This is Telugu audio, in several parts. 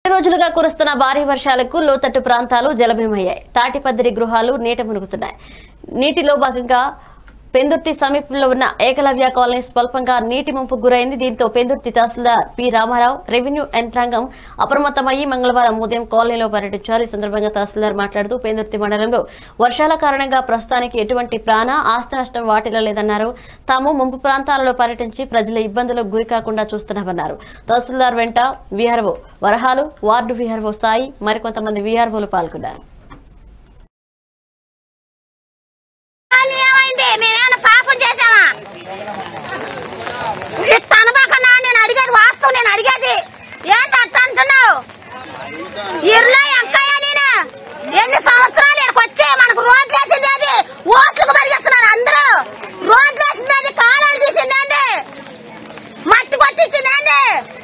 రెండు రోజులుగా కురుస్తున్న భారీ వర్షాలకు లోతట్టు ప్రాంతాలు జలమయమయ్యాయి తాటిపద్దిరి గృహాలు నీట మునుగుతున్నాయి నీటిలో భాగంగా పెందుర్తి సమీపంలో ఉన్న ఏకలవ్య కాలనీ స్వల్పంగా నీటి ముంపు గురైంది దీంతో పెందుర్తి తహసీల్దార్ పి రామారావు రెవెన్యూ యంత్రాంగం అప్రమత్తమయ్యి మంగళవారం ఉదయం కాలనీలో పర్యటించారు ఈ సందర్భంగా తహసీల్దార్ మాట్లాడుతూ పెందుర్తి మండలంలో వర్షాల కారణంగా ప్రస్తుతానికి ఎటువంటి ప్రాణ ఆస్తి నష్టం వాటిలో లేదన్నారు తాము ముంపు ప్రాంతాలలో పర్యటించి ప్రజల ఇబ్బందులకు గురి కాకుండా చూస్తున్నామన్నారు తహసీల్దార్ వెంట విఆర్ఓ వరహాలు వార్డు విఆర్ఓ సాయి మరికొంతమంది విఆర్ఓలు పాల్గొన్నారు అని ఏమైంది మేమేమైనా పాపం చేసామా తనబాకన్నా నేను అడిగేది వాస్తవం నేను అడిగేది ఏంటి అట్ట అంటున్నావు ఇర్లో ఎంకయ్య నేను ఎన్ని సంవత్సరాలు ఇక్కడికి వచ్చి మనకు రోడ్లు వేసింది అది ఓట్లకు పరిగెస్తున్నారు అందరూ రోడ్లు వేసింది అది కాలాలు తీసింది ఏంది మట్టి కొట్టించింది ఏంది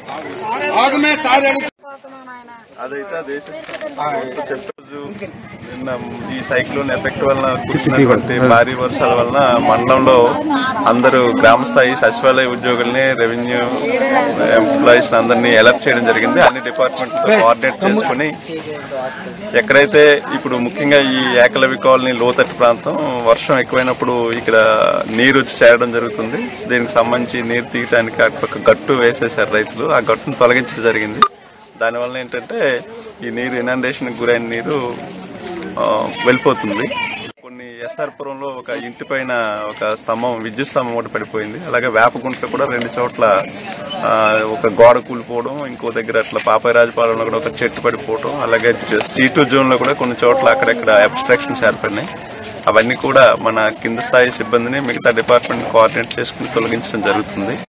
అదైతే అదే చెప్పచ్చు నిన్న ఈ సైక్లోన్ ఎఫెక్ట్ వలన కురిసినటువంటి భారీ వర్షాల వలన మండలంలో అందరూ గ్రామ స్థాయి సచివాలయ ఉద్యోగుల్ని రెవెన్యూ ఎంప్లాయీస్ అందరినీ అలర్ట్ చేయడం జరిగింది అన్ని డిపార్ట్మెంట్ కోఆర్డినేట్ చేసుకుని ఎక్కడైతే ఇప్పుడు ముఖ్యంగా ఈ ఏకలవి కాలనీ లోతట్టు ప్రాంతం వర్షం ఎక్కువైనప్పుడు ఇక్కడ నీరు వచ్చి చేరడం జరుగుతుంది దీనికి సంబంధించి నీరు తీయడానికి అటుపక్క గట్టు వేసేసారు రైతులు ఆ గట్టును తొలగించడం జరిగింది దానివల్ల ఏంటంటే ఈ నీరు ఇనండేషన్ గురైన నీరు ఆ, వెళ్ళిపోతుంది కొన్ని ఎస్ఆర్పురంలో ఒక ఇంటి పైన ఒక స్తంభం విద్యుత్ స్తంభం ఒకటి పడిపోయింది అలాగే వేపగుంట్లో కూడా రెండు చోట్ల ఆ, ఒక గోడ కూలిపోవడం ఇంకో దగ్గర అట్లా పాపాయరాజపాలెంలో కూడా ఒక చెట్టు పడిపోవడం అలాగే సీటు జోన్ లో కూడా కొన్ని చోట్ల అక్కడక్కడ అబ్స్ట్రాక్షన్స్ ఏర్పడినాయి అవన్నీ కూడా మన కింద స్థాయి సిబ్బందిని మిగతా డిపార్ట్మెంట్ కోఆర్డినేట్ చేసుకుని తొలగించడం జరుగుతుంది